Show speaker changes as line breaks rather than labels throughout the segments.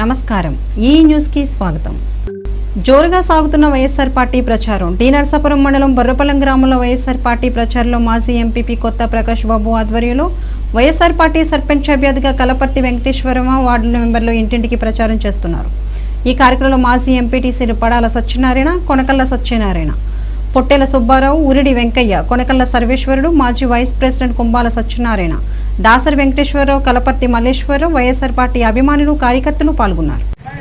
నమస్కారం ఈ న్యూస్ కి స్వాగతం జోరుగా సాగుతున్న వైఎస్ఆర్ పార్టీ ప్రచారం టీ నరసాపురం మండలం బొర్రపల్లం గ్రామంలో వైఎస్ఆర్ పార్టీ ప్రచారంలో మాజీ ఎంపీపీ కొత్త ప్రకాష్ బాబు ఆధ్వర్యంలో వైఎస్ఆర్ పార్టీ సర్పంచ్ అభ్యర్థిగా కలపర్తి వెంకటేశ్వరమ వార్డు మెంబర్లు ఇంటింటికి ప్రచారం చేస్తున్నారు ఈ కార్యక్రమంలో మాజీ ఎంపీటీసీలు పడాల సత్యనారాయణ కొనకల్ల సత్యనారాయణ పొట్టేల సుబ్బారావు ఉరిడి వెంకయ్య కొనకల్ల సర్వేశ్వరుడు మాజీ vice president Kumbala Satyanarayana Dasari Venkateswara Rao Kalaparthi Malleswara Rao YSR party అభిమానులు కార్యకర్తలు పాల్గొన్నారు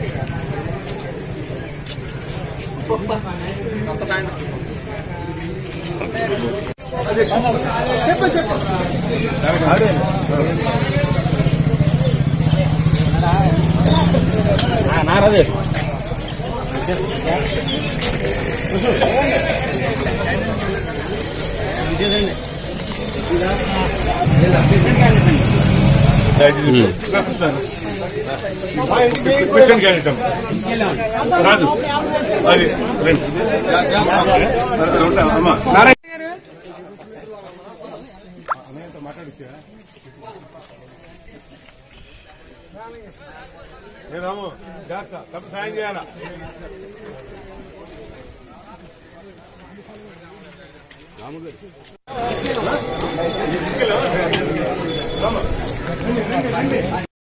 క్వశ్చన్ క్యాండిడేట్ రాదు అది రండి అమ్మా ఏ రాము జాగ్రత్త తప్ప సాయం చేయాలా రాము